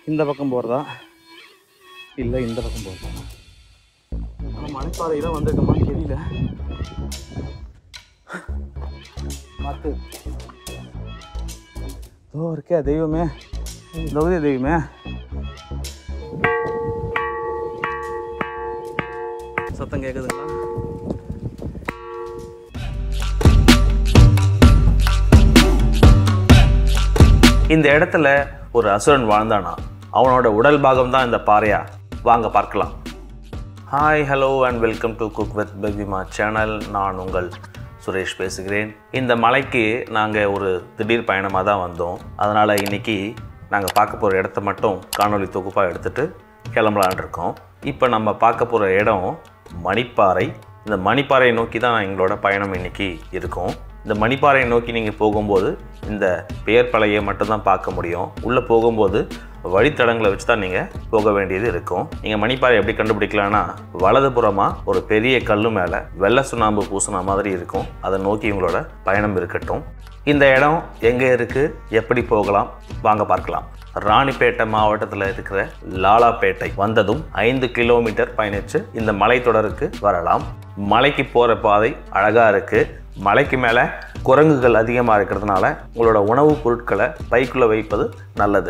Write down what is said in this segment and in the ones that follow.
இந்த பக்கம் போகிறதா இல்லை இந்த பக்கம் போகிறதா ஆனால் மலைப்பாறை தான் வந்திருக்கோமான்னு தெரியல பார்த்து ஓ இருக்கே தெய்வமே தொகுதி தெய்வமே சத்தம் கேட்குதுங்களா இந்த இடத்துல ஒரு அசுரன் வாழ்ந்தானா அவனோட உடல் பாகம் தான் இந்த பாறையா வாங்க பார்க்கலாம் hi hello and welcome to cook with பெபிமா சேனல் நான் உங்கள் சுரேஷ் பேசுகிறேன் இந்த மலைக்கு நாங்கள் ஒரு திடீர் பயணமாக தான் வந்தோம் அதனால் இன்னைக்கு நாங்கள் பார்க்க போகிற இடத்த மட்டும் காணொளி தொகுப்பாக எடுத்துகிட்டு கிளம்பலான் இருக்கோம் இப்போ நம்ம பார்க்க போகிற இடம் மணிப்பாறை இந்த மணிப்பாறையை நோக்கி தான் எங்களோட பயணம் இன்னைக்கு இருக்கும் இந்த மணிப்பாறையை நோக்கி நீங்கள் போகும்போது இந்த பெயர் பலகையை மட்டும்தான் பார்க்க முடியும் உள்ளே போகும்போது வழித்தடங்களை வச்சு தான் நீங்கள் போக வேண்டியது இருக்கும் நீங்கள் மணிப்பாறை எப்படி கண்டுபிடிக்கலாம்னா வலதுபுறமாக ஒரு பெரிய கல்லு மேலே வெள்ளை சுண்ணாம்பு பூசின மாதிரி இருக்கும் அதை நோக்கி உங்களோட பயணம் இருக்கட்டும் இந்த இடம் எங்கே இருக்குது எப்படி போகலாம் வாங்க பார்க்கலாம் ராணிப்பேட்டை மாவட்டத்தில் இருக்கிற லாலாப்பேட்டை வந்ததும் ஐந்து கிலோமீட்டர் பயணித்து இந்த மலைத்தொடருக்கு வரலாம் மலைக்கு போகிற பாதை அழகாக இருக்குது மலைக்கு மேலே குரங்குகள் அதிகமாக இருக்கிறதுனால உங்களோட உணவுப் பொருட்களை பைக்குள்ளே வைப்பது நல்லது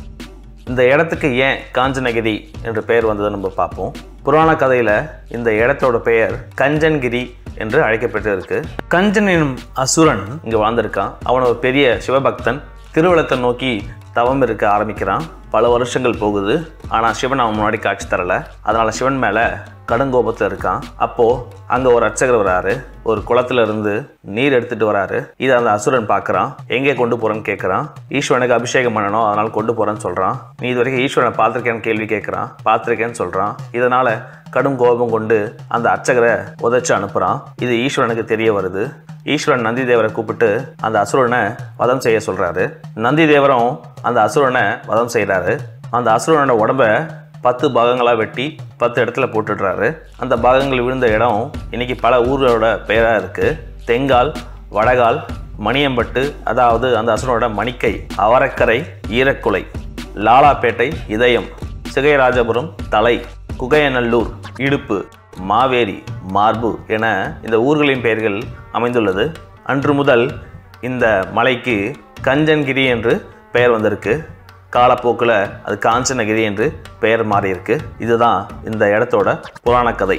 இந்த இடத்துக்கு ஏன் காஞ்சனகிரி என்று பெயர் வந்ததை நம்ம பார்ப்போம் புராண கதையில் இந்த இடத்தோட பெயர் கஞ்சன்கிரி என்று அழைக்கப்பட்டு இருக்கு கஞ்சன் எனும் அசுரன் இங்கே வாழ்ந்திருக்கான் அவன் ஒரு பெரிய சிவபக்தன் திருவள்ளத்தை நோக்கி தவம் இருக்க ஆரம்பிக்கிறான் பல வருஷங்கள் போகுது ஆனால் சிவன் அவன் முன்னாடி காட்சி தரல அதனால சிவன் மேலே கடுங்கோபத்தில் இருக்கான் அப்போ அங்கே ஒரு அர்ச்சகர் வராரு ஒரு குளத்துல இருந்து நீர் எடுத்துட்டு வராரு இதை அந்த அசுரன் பார்க்கறான் எங்கே கொண்டு போறேன்னு கேட்குறான் ஈஸ்வரனுக்கு அபிஷேகம் பண்ணணும் அதனால கொண்டு போறேன்னு சொல்றான் நீ இது வரைக்கும் ஈஸ்வரனை பார்த்துருக்கேன்னு கேள்வி கேட்குறான் பார்த்துருக்கேன்னு சொல்றான் இதனால கடும் கோபம் கொண்டு அந்த அர்ச்சகரை உதைச்சு அனுப்புறான் இது ஈஸ்வரனுக்கு தெரிய வருது ஈஸ்வரன் நந்தி தேவரை கூப்பிட்டு அந்த அசுரனை வதம் செய்ய சொல்றாரு நந்தி தேவரும் அந்த அசுரனை வதம் செய்கிறாரு அந்த அசுரனோட உடம்ப பத்து பாகங்களாக வெட்டி பத்து இடத்துல போட்டுடுறாரு அந்த பாகங்கள் விழுந்த இடம் இன்னைக்கு பல ஊர்களோட பெயராக இருக்குது தெங்கால் வடகால் மணியம்பட்டு அதாவது அந்த அசுரனோட மணிக்கை அவரக்கரை ஈரக்குலை லாலாப்பேட்டை இதயம் சிகைராஜபுரம் தலை குகையநல்லூர் இடுப்பு மாவேரி மார்பு என இந்த ஊர்களின் பெயர்கள் அமைந்துள்ளது அன்று முதல் இந்த மலைக்கு கஞ்சன்கிரி என்று பெயர் வந்திருக்கு காலப்போக்கில் அது காஞ்சனகிரி என்று பெயர் மாறியிருக்கு இதுதான் இந்த இடத்தோட புராண கதை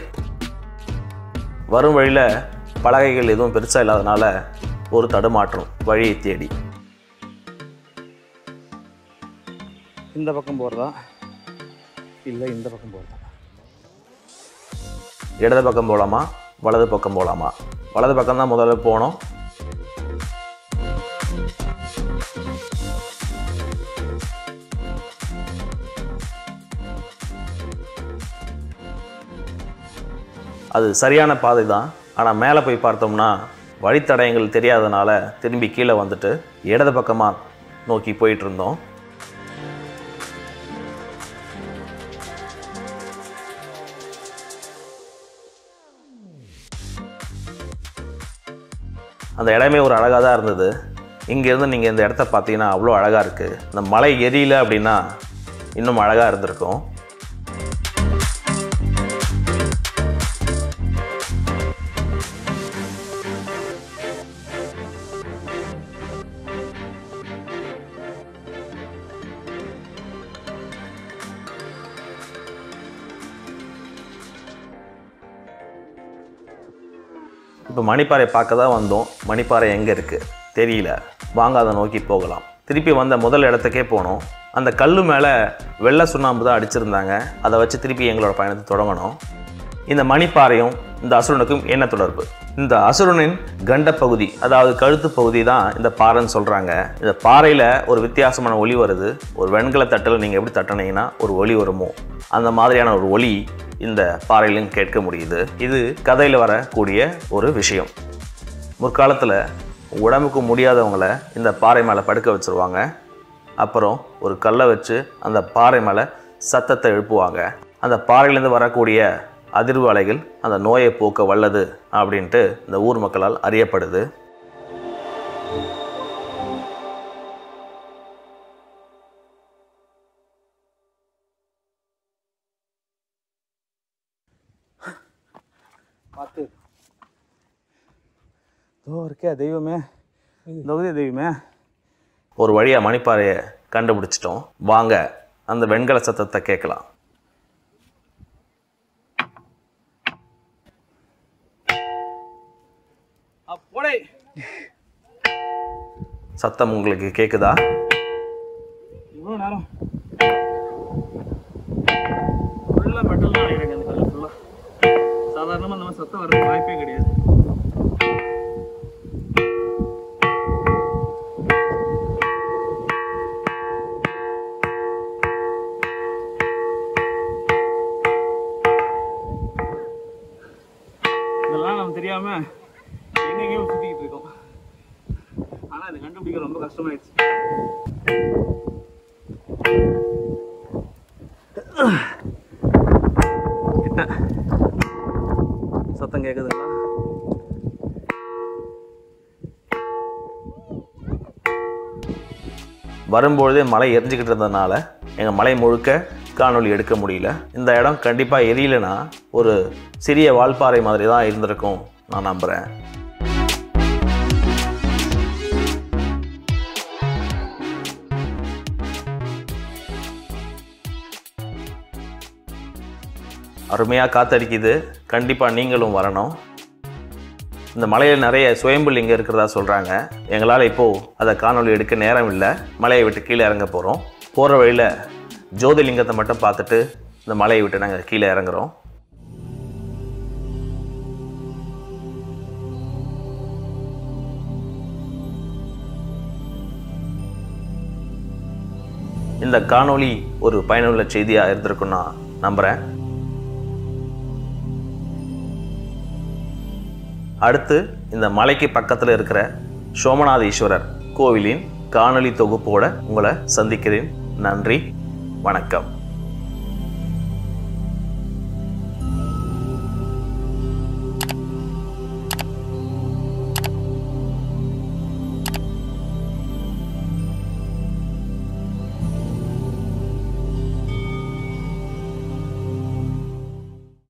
வரும் வழியில் பலகைகள் எதுவும் பெருசாக இல்லாதனால ஒரு தடுமாற்றம் வழியை தேடி இந்த பக்கம் போகிறதா இல்லை இந்த பக்கம் போகிறதா இடது பக்கம் போகலாமா வலது பக்கம் போகலாமா வலது பக்கம் தான் முதல்ல போனோம் அது சரியான பாதை தான் ஆனால் மேலே போய் பார்த்தோம்னா வழித்தடயங்கள் தெரியாதனால திரும்பி கீழே வந்துட்டு இடது பக்கமாக நோக்கி போயிட்டு இருந்தோம் அந்த இடமே ஒரு அழகாக தான் இருந்தது இங்கேருந்து நீங்கள் இந்த இடத்த பார்த்தீங்கன்னா அவ்வளோ அழகாக இருக்குது இந்த மலை எரியல அப்படின்னா இன்னும் அழகாக இருந்திருக்கும் இப்போ மணிப்பாறை பார்க்க தான் வந்தோம் மணிப்பாறை எங்கே இருக்குது தெரியல வாங்க அதை நோக்கி போகலாம் திருப்பி வந்த முதல் இடத்துக்கே போனோம் அந்த கல் மேலே வெள்ளை சுண்ணாம்பு தான் அடிச்சிருந்தாங்க அதை வச்சு திருப்பி எங்களோட பயணத்தை தொடங்கணும் இந்த மணிப்பாறையும் இந்த அசுரனுக்கும் என்ன தொடர்பு இந்த அசுரனின் கண்ட பகுதி அதாவது கழுத்து பகுதி தான் இந்த பாறைன்னு சொல்கிறாங்க இந்த பாறையில் ஒரு வித்தியாசமான ஒளி வருது ஒரு வெண்கல தட்டில் நீங்கள் எப்படி தட்டினீங்கன்னா ஒரு ஒளி வருமோ அந்த மாதிரியான ஒரு ஒளி இந்த பாறையிலும் கேட்க முடியுது இது கதையில் வரக்கூடிய ஒரு விஷயம் முற்காலத்தில் உடம்புக்கு முடியாதவங்கள இந்த பாறை மேலே படுக்க வச்சுருவாங்க அப்புறம் ஒரு கல்லை வச்சு அந்த பாறை மேலே சத்தத்தை எழுப்புவாங்க அந்த பாறையிலேருந்து வரக்கூடிய அதிர்வு அலைகள் அந்த நோயை போக்க வல்லது அப்படின்ட்டு இந்த ஊர் மக்களால் அறியப்படுது பார்த்து இதோ இருக்கே தெய்வமே இந்த தெய்வமே ஒரு வழியாக மணிப்பாறையை கண்டுபிடிச்சிட்டோம் வாங்க அந்த வெண்கல சத்தத்தை கேட்கலாம் அப்போடே சத்தம் உங்களுக்கு கேட்குதா இவ்வளோ நேரம் ஃபுல்லாக மெட்டல் தான் நினைக்கிறேன் அந்த கல் ஃபுல்லாக சாதாரணமாக அந்த மாதிரி சத்தம் வர்றதுக்கு வாய்ப்பே கிடையாது இதெல்லாம் நம்ம தெரியாம எங்கெங்கேயோ சுத்திக்கிட்டு இருக்கோம் ஆனா இது கண்டுபிடிக்க ரொம்ப கஷ்டமாயிடுச்சு கிட்ட சத்தம் கேக்குதுங்களா வரும்பொழுதே மழை எரிஞ்சுக்கிட்டு இருந்ததுனால எங்கள் மலை முழுக்க காணொளி எடுக்க முடியல இந்த இடம் கண்டிப்பாக எரியலைன்னா ஒரு சிறிய வால்பாறை மாதிரி தான் இருந்திருக்கும் நான் நம்புகிறேன் அருமையாக காத்தடிக்குது கண்டிப்பாக நீங்களும் வரணும் இந்த மலையில் நிறைய சுயம்பு லிங்கம் இருக்கிறதா சொல்கிறாங்க எங்களால் இப்போது அதை காணொளி எடுக்க நேரம் இல்லை மலையை விட்டு கீழே இறங்க போகிறோம் போகிற வழியில் ஜோதிலிங்கத்தை மட்டும் பார்த்துட்டு இந்த மலையை விட்டு நாங்கள் கீழே இறங்குறோம் இந்த காணொளி ஒரு பயனுள்ள செய்தியாக இருந்திருக்கும் நான் நம்புகிறேன் அடுத்து இந்த மலைக்கு பக்கத்தில் இருக்கிற சோமநாதீஸ்வரர் கோவிலின் காணொளி தொகுப்போட உங்களை சந்திக்கிறேன் நன்றி வணக்கம்